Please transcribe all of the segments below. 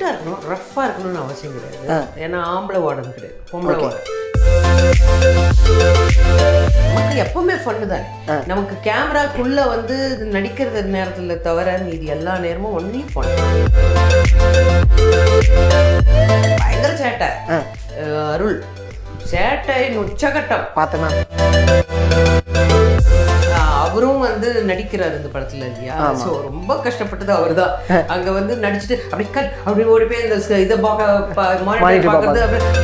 இருக்கணும் ரஃப்பாக இருக்கணும்னு அவசியம் கிடையாது ஏன்னா ஆம்பளை வார்டன் கிடையாது பொம்பளை வார்டன் நமக்கு எப்பவுமே ஃபன்னு தானே நமக்கு கேமராக்குள்ள வந்து நடிக்கிறது நேரத்துல தவிர மீதி எல்லா நேரமும் ஒன்லி ஃபன் பயங்கர சேட்டை அஹ் அருள் சேட்டையின் உச்சகட்டம் பார்த்தேன் மேம் ஆஹ் அவரும் வந்து நடிக்கிறாரு இந்த படத்துல இல்லையா ஸோ ரொம்ப கஷ்டப்பட்டது அவர்தான் அங்க வந்து நடிச்சுட்டு அப்படி கட் அப்படி ஓடி போய் இந்த ஸ்- இதை பார்க்க Monitor மானிட்டர் பார்க்கறது அப்படி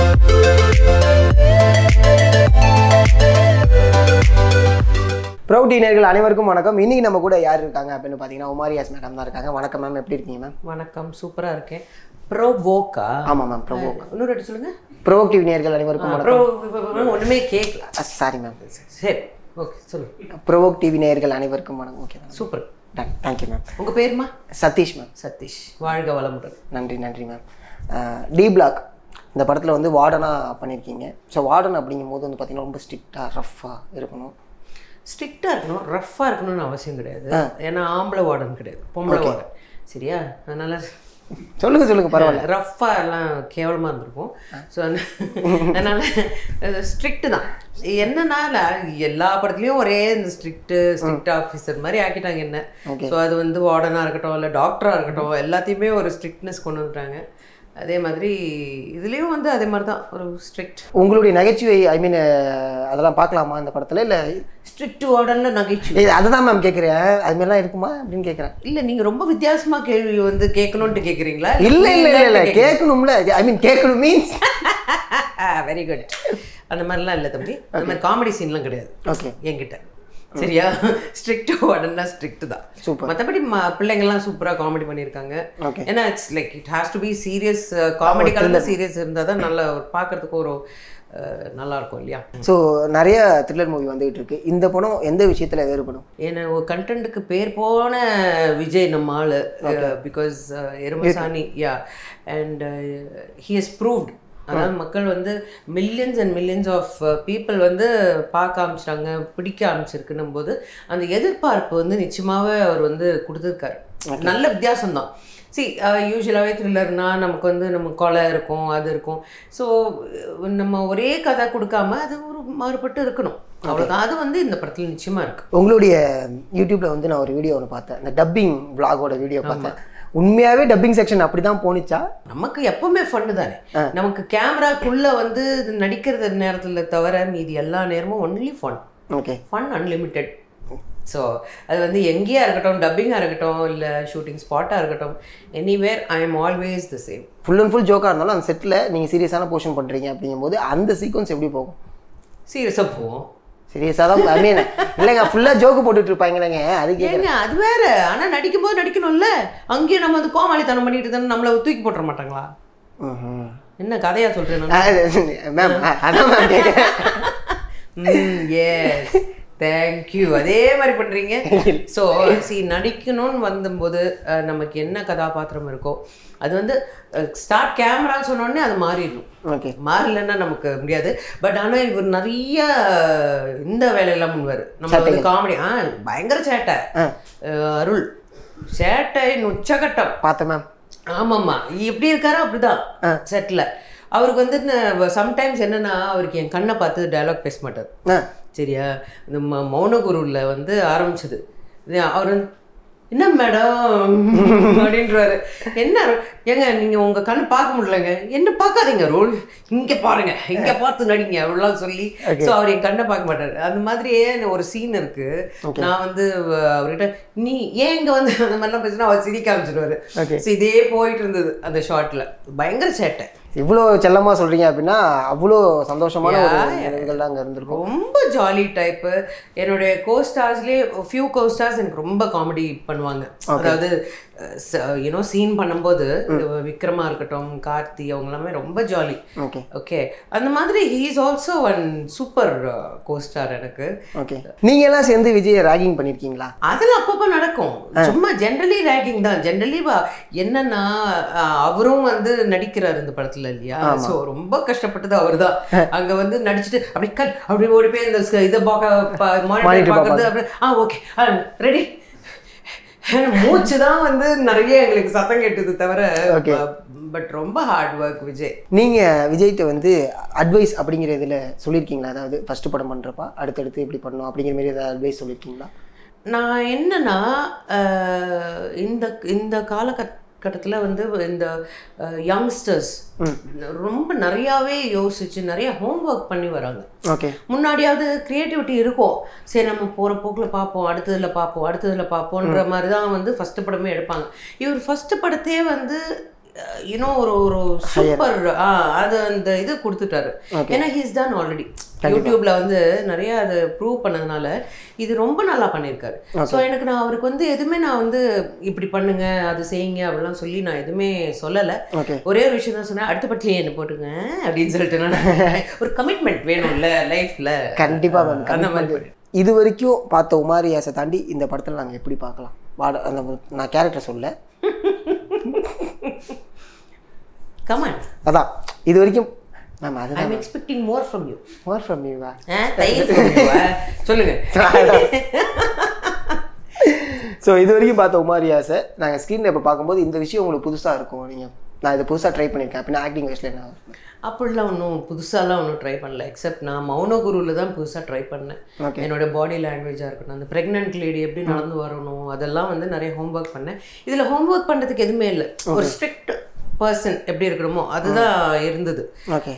ப்ரௌட் டீனர்கள் அனைவருக்கும் வணக்கம் இன்னைக்கு நம்ம கூட யார் இருக்காங்க அப்படின்னு பார்த்தீங்கன்னா உமாரியாஸ் மேடம் தான் இருக்காங்க வணக்கம் மேம் எப்படி இருக்கீங்க மேம் வணக்கம் சூப்பரா இருக்கேன் ப்ரோவோக்கா ஆமாம் மேம் ப்ரொவோக் இன்னொரு வாட்டி சொல்லுங்க ப்ரொவோக் டிவி நேர்கள் அனைவருக்கும் ப்ரோ வணக்கம் ஒண்ணுமே கேட்கல சாரி மேம் சரி ஓகே சொல்லுங்க ப்ரொவோக் டிவி நேர்கள் அனைவருக்கும் வணக்கம் okay ma'am super done thank you ma'am உங்க பேருமா சதீஷ் மேம் சதீஷ் வாழ்க வளமுடன் நன்றி நன்றி மேம் டி பிளாக் இந்த படத்தில் வந்து வார்டனாக பண்ணியிருக்கீங்க ஸோ வார்டன் அப்படிங்கும்போது வந்து பார்த்தீங்கன்னா ரொம்ப ஸ்ட்ரிக்டாக ரஃப்பாக இருக்கணும் ஸ்ட்ரிக்டாக இருக்கணும் ரஃப்பாக இருக்கணும்னு அவசியம் கிடையாது ஏன்னா ஆம்பளை வார்டன் கிடையாது பொம்பளை வார்டன் சரியா அதனால சொல்லுங்க சொல்லுங்க பரவாயில்ல ரஃப்பாக எல்லாம் கேவலமாக இருந்திருக்கும் ஸோ அதனால ஸ்ட்ரிக்ட் தான் என்னன்னா எல்லா படத்துலையும் ஒரே இந்த ஸ்ட்ரிக்ட்டு ஸ்ட்ரிக்ட் ஆஃபீஸர் மாதிரி ஆக்கிட்டாங்க என்ன ஸோ அது வந்து வார்டனாக இருக்கட்டும் இல்லை டாக்டராக இருக்கட்டும் எல்லாத்தையுமே ஒரு ஸ்ட்ரிக்ட்னஸ் கொண்டு வந்துட்டாங்க அதே மாதிரி இதுலேயும் வந்து அதே மாதிரி தான் ஒரு ஸ்ட்ரிக்ட் உங்களுடைய நகைச்சுவை ஐ மீன் அதெல்லாம் பார்க்கலாமா இந்த படத்தில் இல்லை ஸ்ட்ரிக்ட் வார்டனில் நகைச்சுவை அதை தான் மேம் கேட்குறேன் அது மாதிரிலாம் இருக்குமா அப்படின்னு கேட்குறேன் இல்ல நீங்க ரொம்ப வித்தியாசமா கேள்வி வந்து கேட்கணும்ட்டு கேக்குறீங்களா இல்ல இல்ல இல்ல இல்ல கேட்கணும்ல ஐ மீன் கேட்கணும் மீன்ஸ் வெரி குட் அந்த மாதிரிலாம் இல்லை தம்பி அந்த மாதிரி காமெடி சீன்லாம் கிடையாது ஓகே என்கிட்ட சரியா ஸ்ட்ரிக்ட் உடனே ஸ்ட்ரிக்ட் தான் Super. மற்றபடி பிள்ளைங்கள்லாம் சூப்பராக காமெடி பண்ணியிருக்காங்க Okay. ஏன்னா it's like it has to be serious comedy கலந்த சீரியஸ் இருந்தால் தான் நல்ல ஒரு பார்க்கறதுக்கு ஒரு அஹ், நல்லா இருக்கும் இல்லையா ஸோ நிறைய த்ரில்லர் மூவி வந்துகிட்டு இருக்கு இந்த படம் எந்த விஷயத்துல வேறுபடும் ஏன்னா ஒரு கண்டென்ட்டுக்கு பேர் போன விஜய் நம்ம ஆளு because Erumasaani yeah and he has proved அதாவது மக்கள் வந்து millions and millions of people வந்து பார்க்க ஆரம்பிச்சிட்டாங்க பிடிக்க ஆரம்பிச்சிருக்குன்னும் போது அந்த எதிர்பார்ப்பு வந்து நிச்சயமாகவே அவர் வந்து கொடுத்துருக்காரு நல்ல வித்தியாசம்தான் சி யூஸ்வலாகவே த்ரில்லர்னா நமக்கு வந்து நம்ம கொலை இருக்கும் அது இருக்கும் ஸோ நம்ம ஒரே கதை கொடுக்காம அது ஒரு மாறுபட்டு இருக்கணும் அவ்வளோதான் அது வந்து இந்த படத்தில் நிச்சயமாக இருக்கு உங்களுடைய யூடியூப்ல வந்து நான் ஒரு வீடியோ ஒன்று பார்த்தேன் இந்த டப்பிங் vlog-ஓட வீடியோ பார்த்தேன் உண்மையாவே டப்பிங் செக்ஷன் அப்படி தான் போணுச்சா நமக்கு எப்பவுமே ஃபன்னு தானே நமக்கு கேமராக்குள்ள வந்து நடிக்கிறது நேரத்துல தவிர மீதி எல்லா நேரமும் only fun okay fun unlimited so அது வந்து எங்கேயா இருக்கட்டும் டப்பிங்காக இருக்கட்டும் இல்லை ஷூட்டிங் ஸ்பாட்டாக இருக்கட்டும் anywhere I am always the same full and full ஜோக்காக இருந்தாலும் அந்த செட்டில் நீங்கள் சீரியஸான போர்ஷன் பண்ணுறீங்க அப்படிங்கும்போது அந்த சீக்வன்ஸ் எப்படி போகும் சீரியஸாக போவோம் சீரியஸாக தான் ஐ மீன் இல்லைங்க ஃபுல்லாக ஜோக்கு போட்டுட்டு இருப்பாங்களேங்க அது கேட்குறேன் ஏங்க அது வேற ஆனால் நடிக்கும்போது நடிக்கணும்ல அங்கேயும் நம்ம வந்து கோமாளித்தனம் பண்ணிட்டு தானே நம்மளை தூக்கி போட்டுற மாட்டாங்களா என்ன கதையா சொல்றேன் நான் மேம் அதான் மேம் கேட்குறேன் எஸ் தேங்க்யூ அதே மாதிரி பண்றீங்க ஸோ சி நடிக்கணும்னு வந்தபோது அஹ், நமக்கு என்ன கதாபாத்திரம் இருக்கோ அது வந்து ஸ்டார்ட் கேமரான்னு சொன்னோடனே அது மாறிடும் ஓகே மாறலன்னா நமக்கு முடியாது பட் ஆனால் இவர் நிறைய இந்த வேலையெல்லாம் முன்வார் நம்ம வந்து காமெடி ஆ பயங்கர சேட்டை அஹ், அருள் சேட்டையின் உச்சகட்டம் பார்த்தேன் மேம் ஆமாம்மா எப்படி இருக்காரோ அப்படிதான் செட்டில் அவருக்கு வந்து சம்டைம்ஸ் என்னன்னா அவருக்கு என் கண்ணை பார்த்து டயலாக் பேச மாட்டார் ஆ சரியா இந்த ம மௌனகுருவில் வந்து ஆரம்பிச்சது இது அவர் வந்து, என்ன மேடம் அப்படின்றாரு என்ன ஏங்க நீங்கள் உங்கள் கண்ணு பார்க்க முடியலங்க என்ன பார்க்காதீங்க ரோல் இங்கே பாருங்க இங்கே பார்த்து நடிங்க அப்படிலாம் சொல்லி ஸோ அவர் என் கண்ணை பார்க்க மாட்டார் அந்த மாதிரியே ஒரு சீன் இருக்கு நான் வந்து அஹ், அவர்கிட்ட நீ ஏன் இங்கே வந்து அந்த மாதிரிலாம் பேசினா அவர் சிரிக்க ஆரம்பிச்சிடுவாரு Okay. ஸோ இதே போயிட்டு இருந்தது அந்த ஷார்ட்ல பயங்கர சேட்டை இவ்வளோ செல்லமாக சொல்கிறீங்க அப்படின்னா அவ்வளோ சந்தோஷமான ஒரு நினைவுகள் தான் அங்கே இருந்திருக்கும் ரொம்ப ஜாலி டைப்பு என்னுடைய கோஸ்டார்ஸ்லேயே ஃபியூ கோஸ்டார்ஸ் எனக்கு ரொம்ப காமெடி பண்ணுவாங்க அதாவது யூனோ சீன் பண்ணும்போது விக்ரமா இருக்கட்டும் கார்த்தி அவங்க எல்லாமே ரொம்ப ஜாலி ஓகே ஓகே அந்த மாதிரி he is also one super costar எனக்கு ஓகே நீங்க எல்லாம் சேர்ந்து விஜய் ராகிங் பண்ணிருக்கீங்களா அதெல்லாம் அப்பப்போ நடக்கும் சும்மா ஜென்ரலி ரேக்கிங் தான் ஜென்ரலி என்னன்னா அஹ், அவரும் வந்து நடிக்கிறாரு இந்த படத்துல இல்லையா ஸோ ரொம்ப கஷ்டப்பட்டது அவர்தான் அங்க வந்து நடிச்சுட்டு அப்படி கட் அப்படி ஓடி போய் இந்த ஸ்- இதை பார்க்க மானிட்டர் பார்க்கறது அப்படி ஆ ஓகே ரெடி மூச்சு தான் வந்து நிறைய எங்களுக்கு சத்தம் கேட்டது தவிர Okay. பட் ரொம்ப ஹார்ட் ஒர்க் விஜய் நீங்கள் விஜய்கிட்ட வந்து அட்வைஸ் அப்படிங்கிற இதில் சொல்லியிருக்கீங்களா அதாவது ஃபஸ்ட்டு படம் பண்ணுறப்பா அடுத்தடுத்து இப்படி பண்ணணும் அப்படிங்கிற மாதிரி ஏதாவது அட்வைஸ் சொல்லியிருக்கீங்களா நான் என்னன்னா அஹ், இந்த இந்த காலகட்டத்தில் வந்து இந்த யங்ஸ்டர்ஸ் ரொம்ப நிறையாவே யோசிச்சு நிறைய ஹோம்ஒர்க் பண்ணி வராங்க ஓகே முன்னாடியாவது க்ரியேட்டிவிட்டி இருக்கும் சரி நம்ம போகிற போக்கில் பார்ப்போம் அடுத்ததுல பார்ப்போம் அடுத்ததுல பார்ப்போன்ற மாதிரி தான் வந்து ஃபஸ்ட்டு படமே எடுப்பாங்க இவர் ஃபஸ்ட்டு படத்தையே வந்து இன்னும் ஒரு ஒரு சூப்பர் அது அந்த இது கொடுத்துட்டாரு ஏன்னா ஹீஸ் டன் ஆல்ரெடி யூடியூப்ல வந்து நிறைய அது ப்ரூவ் பண்ணதுனால இது ரொம்ப நல்லா பண்ணியிருக்காரு ஸோ எனக்கு நான் அவருக்கு வந்து எதுவுமே நான் வந்து இப்படி பண்ணுங்க அது செய்யுங்க அப்படிலாம் சொல்லி நான் எதுவுமே சொல்லலை ஓகே ஒரே ஒரு விஷயம் தான் சொன்னேன் அடுத்த படத்துலயே என்ன போட்டுங்க அப்படின்னு சொல்லிட்டு நான் ஒரு கமிட்மெண்ட் வேணும்ல லைஃப்ல கண்டிப்பாக மேம் அந்த மாதிரி பண்ணி- இது வரைக்கும் பார்த்த உமாரியாஸை தாண்டி இந்த படத்தில் நாங்கள் எப்படி பார்க்கலாம் வாட அந்த நான் கேரக்டர் சொல்ல கமான் அதான் இது வரைக்கும் மேம் அதுதான் I'm expecting more from you more from யூவா தயிர் from you, ஆ? சொல்லுங்க ஸோ இது வரைக்கும் பார்த்த உமாரியாஸை நாங்கள் ஸ்க்ரீனில் இப்போ பார்க்கும்போது இந்த விஷயம் உங்களுக்கு புதுசாக இருக்கும் நீங்கள் நான் இதை புதுசாக ட்ரை பண்ணியிருக்கேன் அப்படின்னா ஆக்டிங் வயசில் என்ன அப்படிலாம் ஒன்றும் புதுசாலாம் ஒன்றும் ட்ரை பண்ணல எக்ஸப்ட் நான் மௌன குருவில் தான் புதுசாக ட்ரை பண்ணேன் Okay. என்னோட பாடி லாங்குவேஜாக இருக்கட்டும் அந்த ப்ரெக்னென்ட் லேடி எப்படி நடந்து வரணும் அதெல்லாம் வந்து நிறைய ஹோம்ஒர்க் பண்ணேன் இதில் ஹோம்ஒர்க் பண்ணுறதுக்கு எதுவுமே இல்லை ஒரு ஸ்ட்ரிக்ட் பர்சன் எப்படி இருக்கணுமோ அதுதான் இருந்தது ஓகே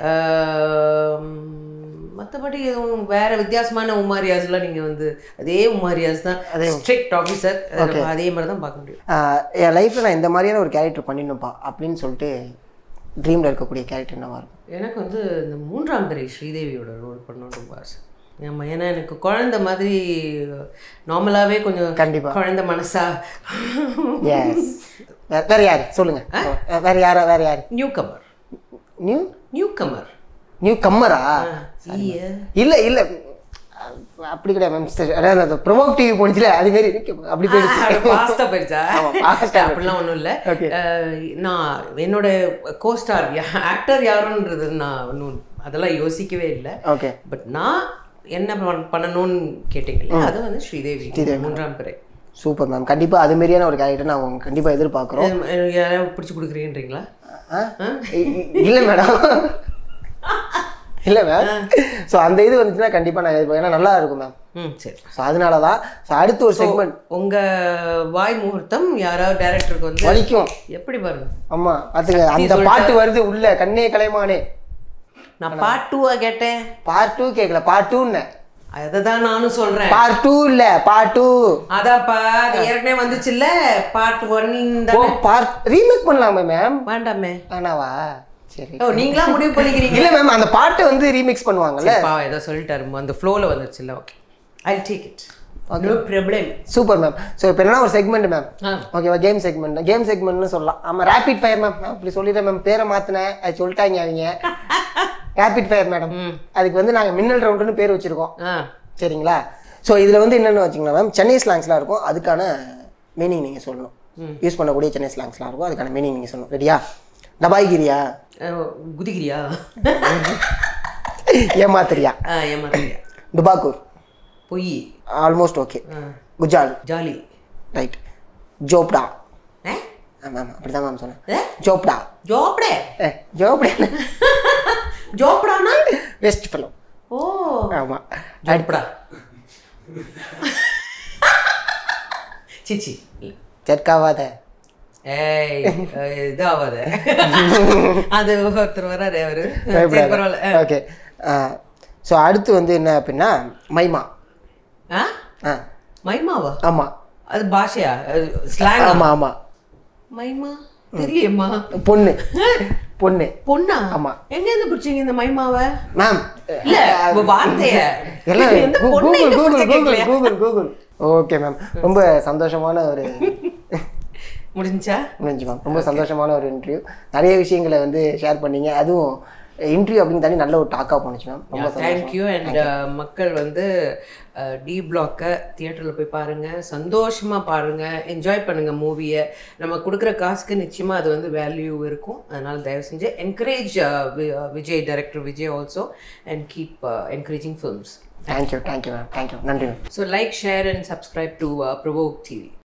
மற்றபடி எதுவும் வேற வித்தியாசமான உமாரியாஸ்லாம் நீங்கள் வந்து அதே உமாரியாஸ் தான் ஸ்ட்ரிக்ட் ஆஃபீஸர் அதே மாதிரி தான் பார்க்க முடியும் என் லைஃப்பில் நான் இந்த மாதிரியான ஒரு கேரக்டர் பண்ணிடணும்ப்பா அப்படின்னு சொல்லிட்டு ட்ரீமில் இருக்கக்கூடிய கேரக்டர் என்னவா இருக்கும் எனக்கு வந்து இந்த மூன்றாம் பிறை ஸ்ரீதேவியோட ரோல் பண்ணணும் ரொம்ப ஆசை ஆமா ஏன்னா எனக்கு குழந்தை மாதிரி நார்மலாகவே கொஞ்சம் கண்டிப்பா. குழந்தை மனசா எஸ் வேற யார் சொல்லுங்க வேற யாரா வேற யார் newcomer new newcomer new கம்மரா ஈய இல்ல இல்ல அப்படி கிடையாது மேம் அதாவது அந்த ப்ரொமோக் டிவி போனிச்சுல அது மாரி இருக்கு அப்படி போயிடுச்சு பாஸ்டா போயிருச்சா ஆமா, fast ஆ அப்படிலாம் ஒன்றும் இல்லை Okay. நான் என்னோட கோஸ்டார் ஆக்டர் யாருன்றது நான் ஒன்றும் அதெல்லாம் யோசிக்கவே இல்லை ஓகே பட் நான் என்ன பண்ண- பண்ணணும்னு கேட்டீங்கல்ல அது வந்து ஸ்ரீதேவி மூன்றாம் பிறை சூப்பர் மேம் கண்டிப்பா அது மாதிரியான ஒரு கேரக்டர் நான் உங்க கண்டிப்பா எதிர்பார்க்குறோம் அஹ் யாராவது பிடிச்சி கொடுக்குறீன்றீங்களா இல்ல மேடம் இல்ல மேம் ஸோ அந்த இது வந்துச்சுன்னா கண்டிப்பா நான் எதிர்பார்க்கிறேன் ஏன்னா நல்லா இருக்கும் மேம் ம் சரி ஸோ அதனால தான் ஸோ அடுத்து ஒரு செக்மெண்ட் உங்க வாய் முகூர்த்தம் யாராவது டைரக்டருக்கு வந்து வலிக்கும் எப்படி பாருங்க ஆமா பாத்துங்க அந்த பாட்டு வருது உள்ள கண்ணே கலைமானே நான் பார்ட் டூவா கேட்டேன் பார்ட் டூ கேட்கல பார்ட் டூன்னு அதை தான் நானும் சொல்றேன் பார்ட் டூ இல்ல பார்ட் டூ அதான்ப்பா அது ஏற்கனவே வந்துச்சுல்ல பார்ட் ஒன் ஓ பார்ட் ரீமேக் பண்ணலாமே மேம் வேண்டாமே ஆனாவா சரி ஓ நீங்களா முடிவு பண்ணிக்கிறீங்க இல்ல மேம் அந்த பாட்டை வந்து ரீமிக்ஸ் பண்ணுவாங்கல்ல பா ஏதோ சொல்லிட்டாரு அந்த ஃப்ளோல வந்துச்சுல்ல okay I take it no problem super ma'am so இப்போ என்னன்னா ஒரு செக்மெண்ட் மேம் ஆ ஓகேவா கேம் செக்மெண்ட் கேம் செக்மெண்ட்னு சொல்லலாம் ஆமா ரேபிட் ஃபயர் மேம் அப்படி சொல்லிட்டேன் மேம் பேரை மாத்தினேன் அது சொல்லிட்டாங்க அவங்க ரேபிட் ஃபயர் மேடம் அதுக்கு வந்து நாங்க மின்னல் ரவுண்டுன்னு பேர் வச்சிருக்கோம் ஆ சரிங்களா ஸோ இதுல வந்து என்னென்னு வச்சுங்களா மேம் சென்னை ஸ்லாங்ஸ்லாம் இருக்கும் அதுக்கான மீனிங் நீங்க சொல்லணும் யூஸ் பண்ணக்கூடிய சென்னை ஸ்லாங்ஸ்லாம் இருக்கும் அதுக்கான மீனிங் நீங்க சொல்லணும் ரெடியா டபாய்கிரியா அஹ், குதிக்கிறியா ஏமாத்திரியா ஆ ஏமாத்திரியா டுபாக்கூர் பொய் ஆல்மோஸ்ட் ஓகே ஆ குஜால் ஜாலி ரைட் ஜோப்டா ஏ மேம் அப்படிதான் மேம் சொன்னேன் ஏ ஜோப்டா ஜோப்டே ஏ ஜோப்டா ஜோப்டானா வெஸ்ட் ஃபெலோ ஓ ஆமா ஜோப்டா சிச்சி இல்ல ஜட்காவாத ஏய் அஹ், இதாவாத அது ஒருத்தர் வராரு அவரு சரி, பரவாயில்ல அஹ். ஓகே ஸோ அடுத்து வந்து என்ன அப்படின்னா மைமா ஆ ஆ மைமாவா ஆமா அது பாஷையா ஸ்லாங் ஆமா ஆமா மைமா தெரியலையேம்மா பொண்ணு பொண்ணு பொண்ணா ஆமா. எங்க இருந்து பிடிச்சீங்க இந்த மைமாவை மேம் இல்ல உங்க வார்த்தைய எல்லாம் எந்த கூ- பொண்ணை கூகுள் எங்க கூகுள் பிடிச்ச கூகுள் கேட்கலையா? கூகுள் கூகுள் ஓகே மேம் ரொம்ப சந்தோஷமான ஒரு முடிஞ்சா முடிஞ்சு மேம் ரொம்ப சந்தோஷமான ஒரு இன்டர்வியூ நிறைய விஷயங்களை வந்து ஷேர் பண்ணீங்க அதுவும் இன்டர்வியூ அப்படின்னு தாண்டி நல்ல ஒரு டாக்காக போணுச்சு மேம் ரொம்ப சந்தோஷம் தேங்க்யூ அண்ட் மக்கள் வந்து டி பிளாக்கை தியேட்டரில் போய் பாருங்கள் சந்தோஷமாக பாருங்கள் என்ஜாய் பண்ணுங்கள் மூவியை நம்ம கொடுக்குற காசுக்கு நிச்சயமாக அது வந்து வேல்யூ இருக்கும் அதனால் தயவு செஞ்சு encourage Vijay director Vijay also and keep encouraging films thank you thank you ma'am thank you நன்றி ma'am so like share and subscribe to Provoke TV